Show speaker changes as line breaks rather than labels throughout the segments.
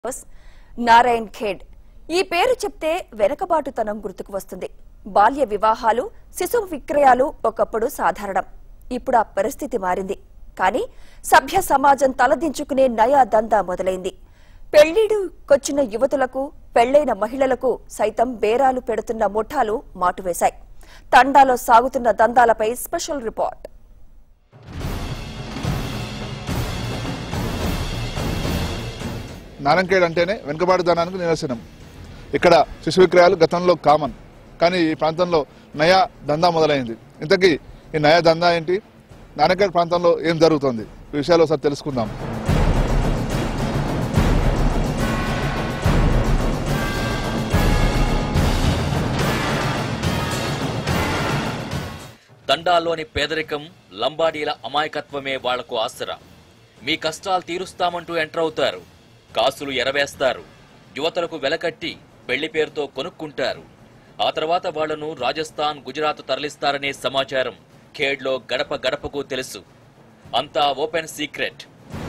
నారాయణ్ ఖేడ్ ఈ పేరు చెప్తే వెనకబాటుతనం గుర్తుకు వస్తుంది బాల్య వివాహాలు శిశువు విక్రయాలు ఒకప్పుడు సాధారణం ఇప్పుడు ఆ పరిస్థితి మారింది కానీ సభ్య సమాజం తలదించుకునే నయా దందా మొదలైంది పెళ్లిడుకొచ్చిన యువతులకు పెళ్లైన మహిళలకు సైతం బేరాలు పెడుతున్న ముఠాలు మాటువేశాయి తండాలో సాగుతున్న దందాలపై స్పెషల్ రిపోర్ట్
నారాయణఖేడ్ అంటేనే వెనుకబాటుదనానికి నిదర్శనం ఇక్కడ శిశు విక్రయాలు గతంలో కామన్ కానీ ఈ ప్రాంతంలో నయా దందా మొదలైంది ఇంతకీ ఈ నయా దందా ఏంటి నారాయణఖేడ్ ప్రాంతంలో ఏం జరుగుతుంది ఈ విషయాలు ఒకసారి తెలుసుకుందాం
తండాల్లోని పేదరికం లంబాడీల అమాయకత్వమే వాళ్లకు ఆసరా మీ కష్టాలు తీరుస్తామంటూ ఎంటర్ అవుతారు కాసులు ఎరవేస్తారు యువతలకు వెలకట్టి పెళ్లి పేరుతో కొనుక్కుంటారు ఆ తర్వాత వాళ్లను రాజస్థాన్ గుజరాత్ తరలిస్తారనే సమాచారం ఖేడ్లో గడప గడపకు తెలుసు అంతా ఓపెన్ సీక్రెట్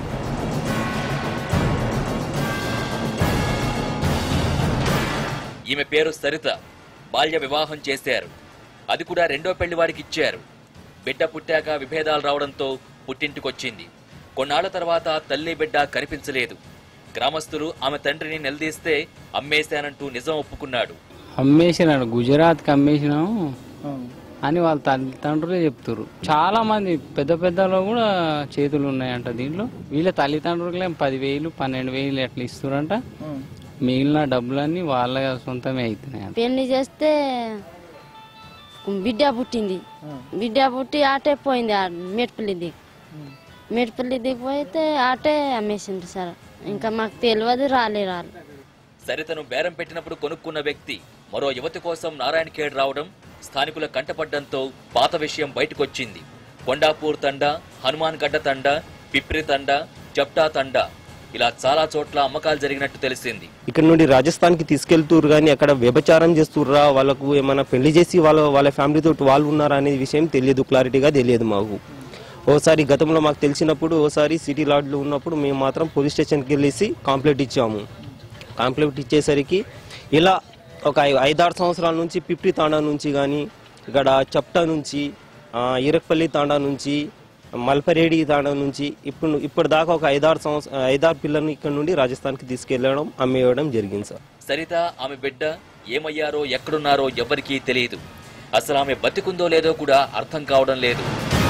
ఈమె పేరు సరిత బాల్య వివాహం చేశారు అది కూడా రెండో పెళ్లి వారికి ఇచ్చారు బిడ్డ పుట్టాక విభేదాలు రావడంతో పుట్టింటికొచ్చింది కొన్నాళ్ల తర్వాత తల్లి బిడ్డ కనిపించలేదు గ్రామస్తులు ఆమె తండ్రిని నిలదీస్తే అమ్మేశానంటూ నిజం ఒప్పుకున్నాడు
అమ్మేసినాడు గుజరాత్కి అమ్మేసినాము అని వాళ్ళ తల్లిదండ్రులే చెప్తారు చాలా మంది పెద్ద పెద్దలో కూడా చేతులు ఉన్నాయంట దీంట్లో వీళ్ళ తల్లిదండ్రులే పదివేలు పన్నెండు వేలు ఎట్లా ఇస్తారంట మిగిలిన డబ్బులన్నీ వాళ్ళ సొంతమే అవుతున్నాయి
పెళ్లి చేస్తే బిడ్డ పుట్టింది బిడ్డ పుట్టి ఆటే పోయింది ఆ మెట్పల్లి దిగు మెట్పల్లి దిగిపోతే ఆటే అమ్మేసిండ్రు సార్ ఇంకా మాకు తెలియదు రాలే రాలే
సరితను బేరం పెట్టినప్పుడు కొనుక్కున్న వ్యక్తి మరో యువతి కోసం నారాయణ ఖేడ్ రావడం స్థానికుల కంటపడ్డంతో పాత విషయం బయటకొచ్చింది కొండాపూర్ తండా హనుమాన్ గడ్డ తండా పిప్రి తండా జప్టా తండా ఇలా చాలా చోట్ల అమ్మకాలు జరిగినట్టు తెలిసింది
ఇక్కడ నుండి రాజస్థాన్కి తీసుకెళ్తున్నారు కానీ అక్కడ వ్యభచారం చేస్తుర్రా వాళ్ళకు ఏమైనా పెళ్లి చేసి వాళ్ళ వాళ్ళ ఫ్యామిలీతో వాళ్ళు ఉన్నారా అనే విషయం తెలియదు క్లారిటీగా తెలియదు మాకు ఓసారి గతంలో మాకు తెలిసినప్పుడు ఓసారి సిటీ లాడ్లో ఉన్నప్పుడు మేము మాత్రం పోలీస్ స్టేషన్కి వెళ్ళేసి కాంప్లైంట్ ఇచ్చాము కాంప్లైంట్ ఇచ్చేసరికి ఇలా ఒక ఐ- ఐదారు సంవత్సరాల నుంచి పిప్రి తాండా నుంచి కానీ ఇక్కడ చప్టా నుంచి ఆ, ఇరక్పల్లి తాండా నుంచి మల్పరేడి తాండా నుంచి ఇప్పుడు ఇప్పటిదాకా ఒక ఐదారు సంవత్సరం ఐదారు పిల్లల్ని ఇక్కడ నుండి రాజస్థాన్కి తీసుకెళ్లడం అమ్మేయడం జరిగింది సార్
సరిత ఆమె బిడ్డ ఏమయ్యారో ఎక్కడున్నారో ఎవ్వరికీ తెలియదు అసలు ఆమె బతికుందో లేదో కూడా అర్థం కావడం లేదు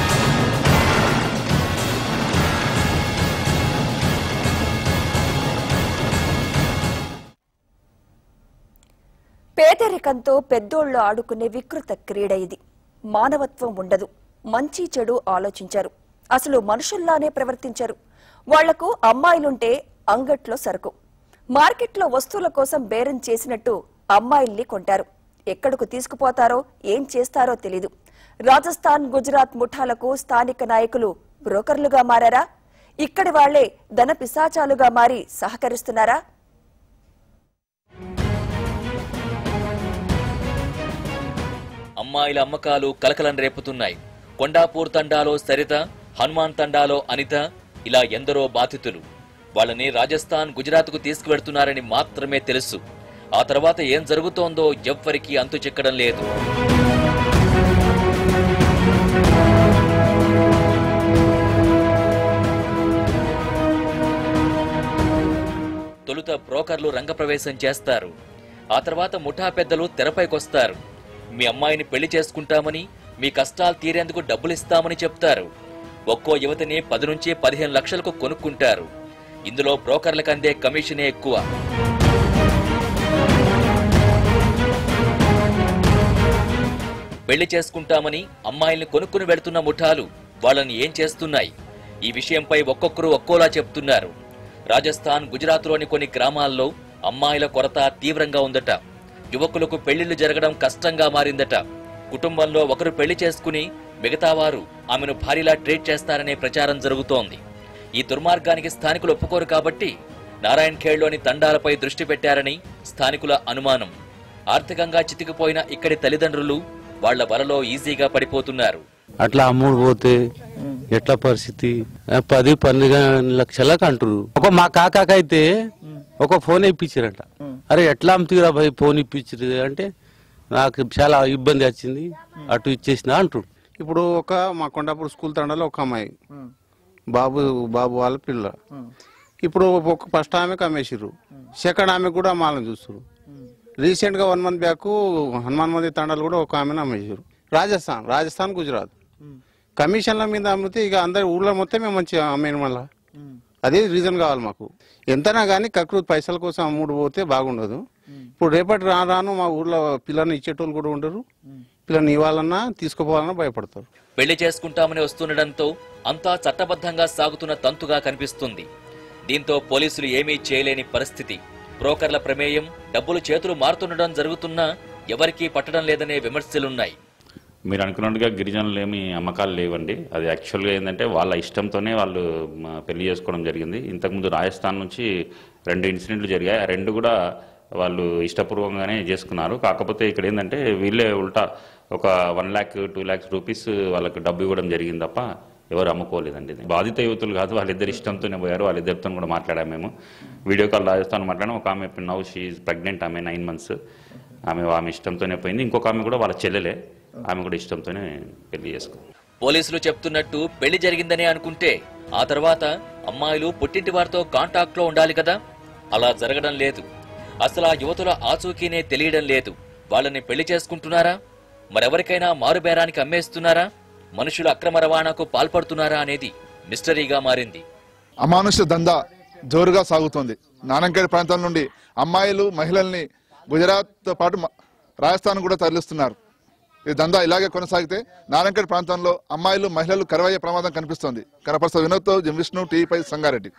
పేదరికంతో పెద్దోళ్లు ఆడుకునే వికృత క్రీడ ఇది మానవత్వం ఉండదు మంచి చెడు ఆలోచించారు అసలు మనుషుల్లానే ప్రవర్తించారు వాళ్లకు అమ్మాయిలుంటే అంగట్లో సరుకు మార్కెట్లో వస్తువుల కోసం బేరం చేసినట్టు అమ్మాయిల్ని కొంటారు ఎక్కడకు తీసుకుపోతారో ఏం చేస్తారో తెలీదు రాజస్థాన్ గుజరాత్ ముఠాలకు స్థానిక నాయకులు బ్రోకర్లుగా మారారా ఇక్కడి వాళ్లే ధన పిశాచాలుగా మారి సహకరిస్తున్నారా
అమ్మాయిల అమ్మకాలు కలకలం రేపుతున్నాయి కొండాపూర్ తండాలో సరిత హనుమాన్ తండాలో అనిత ఇలా ఎందరో బాధితులు వాళ్ళని రాజస్థాన్ గుజరాత్కు తీసుకువెడుతున్నారని మాత్రమే తెలుసు ఆ తర్వాత ఏం జరుగుతోందో ఎవ్వరికీ అంతు చిక్కడం లేదు తొలుత బ్రోకర్లు రంగప్రవేశం చేస్తారు ఆ తర్వాత ముఠా పెద్దలు తెరపైకొస్తారు మీ అమ్మాయిని పెళ్లి చేసుకుంటామని మీ కష్టాలు తీరేందుకు డబ్బులు ఇస్తామని చెప్తారు ఒక్కో యువతిని పది నుంచి పదిహేను లక్షలకు కొనుక్కుంటారు ఇందులో బ్రోకర్లకు అందే కమిషనే ఎక్కువ పెళ్లి చేసుకుంటామని అమ్మాయిల్ని కొనుక్కుని వెళ్తున్న ముఠాలు వాళ్ళని ఏం చేస్తున్నాయి ఈ విషయంపై ఒక్కొక్కరు ఒక్కోలా చెప్తున్నారు రాజస్థాన్ గుజరాత్లోని కొన్ని గ్రామాల్లో అమ్మాయిల కొరత తీవ్రంగా ఉందట యువకులకు పెళ్లిళ్లు జరగడం కష్టంగా మారిందట కుటుంబంలో ఒకరు పెళ్లి చేసుకుని మిగతా వారు ఆమెను భారీలా ట్రీట్ చేస్తారనే ప్రచారం జరుగుతోంది ఈ దుర్మార్గానికి స్థానికులు ఒప్పుకోరు కాబట్టి నారాయణ్ ఖేడ్లోని తండాలపై దృష్టి పెట్టారని స్థానికుల అనుమానం ఆర్థికంగా చితికిపోయిన ఇక్కడి తల్లిదండ్రులు వాళ్ల వలలో ఈజీగా పడిపోతున్నారు
అట్లా అమ్ముడు పోతే ఎట్లా పరిస్థితి ఆ, పది పన్నెండు లక్షలకు అంటారు ఒక మా కాకాకైతే ఒక ఫోన్ ఇప్పించారంట అరే ఎట్లా అమ్ముతురా భయ్ ఫోన్ ఇప్పించారు అంటే నాకు చాలా ఇబ్బంది వచ్చింది అటు ఇచ్చేసిన అంటుండు
ఇప్పుడు ఒక మా కొండాపూర్ స్కూల్ తండలో ఒక అమ్మాయి బాబు బాబు వాళ్ళ పిల్ల ఇప్పుడు ఒక ఫస్ట్ ఆమెకు అమ్మేసిర్రు సెకండ్ ఆమె కూడా మాలను చూస్తారు రీసెంట్ గా వన్ మంత్ బ్యాక్ హనుమాన్ మంది తండాలు కూడా ఒక ఆమెను అమ్మేసారు రాజస్థాన్ రాజస్థాన్ గుజరాత్ కమిషన్ల మీద అమ్మితే ఇక అందరి ఊళ్ళో మొత్తం మేము మంచిగా అమ్మేను మళ్ళా అదే రీజన్ కావాలి మాకు ఎంతనా కానీ కకృతి పైసల కోసం అమ్ముడు పోతే బాగుండదు ఇప్పుడు రేపటి రాను రాను మా ఊర్లో పిల్లల్ని ఇచ్చేటోళ్ళు కూడా ఉండరు పిల్లల్ని ఇవ్వాలన్నా తీసుకుపోవాలన్నా భయపడతారు
పెళ్లి చేసుకుంటామని వస్తుండటంతో అంతా చట్టబద్ధంగా సాగుతున్న తంతుగా కనిపిస్తుంది దీంతో పోలీసులు ఏమీ చేయలేని పరిస్థితి బ్రోకర్ల ప్రమేయం డబ్బులు చేతులు మారుతుండడం జరుగుతున్నా ఎవరికీ పట్టడం లేదనే విమర్శలున్నాయి
మీరు అనుకున్నట్టుగా గిరిజనులు ఏమి అమ్మకాలు లేవండి అది యాక్చువల్గా ఏంటంటే వాళ్ళ ఇష్టంతోనే వాళ్ళు మ, పెళ్లి చేసుకోవడం జరిగింది ఇంతకుముందు రాజస్థాన్ నుంచి రెండు ఇన్సిడెంట్లు జరిగాయి ఆ రెండు కూడా వాళ్ళు ఇష్టపూర్వకంగానే చేసుకున్నారు కాకపోతే ఇక్కడ ఏంటంటే వీళ్ళే ఉల్టా ఒక one lakh two lakhs rupees వాళ్ళకి డబ్బు ఇవ్వడం జరిగింది తప్ప ఎవరు అమ్ముకోలేదండి ఇది. బాధిత యువతులు కాదు వాళ్ళిద్దరు ఇష్టంతోనే పోయారు వాళ్ళిద్దరితో కూడా మాట్లాడాము మేము వీడియో కాల్ రాజస్థాన్ మాట్లాడాము ఒక ఆమె నౌ షీ ప్రెగ్నెంట్ ఆమె నైన్ మంత్స్ ఆమె ఆమె ఇష్టంతోనే పోయింది ఇంకొక ఆమె కూడా వాళ్ళ చెల్లెలే ఆమె కూడా ఇష్టంతోనే పెళ్లి చేసుకుంది
పోలీసులు చెప్తున్నట్టు పెళ్లి జరిగిందనే అనుకుంటే ఆ తర్వాత అమ్మాయిలు పుట్టింటి వారితో కాంటాక్ట్ లో ఉండాలి కదా అలా జరగడం లేదు అసలు ఆ యువతుల ఆచూకీనే తెలియడం లేదు వాళ్ళని పెళ్లి చేసుకుంటున్నారా మరెవరికైనా మారుబేరానికి అమ్మేస్తున్నారా మనుషుల అక్రమ రవాణాకు పాల్పడుతున్నారా అనేది మిస్టరీగా మారింది
అమానుష దందా జోరుగా సాగుతోంది నానంకేడ్ ప్రాంతం నుండి అమ్మాయిలు మహిళల్ని గుజరాత్తో పాటు మ- రాజస్థాన్ కూడా తరలిస్తున్నారు ఈ దందా ఇలాగే కొనసాగితే నానంకేడ్ ప్రాంతంలో అమ్మాయిలు మహిళలు కరువయ్యే ప్రమాదం కనిపిస్తోంది కనపరుస్త వినోద్తో జం విష్ణు టీపై సంగారెడ్డి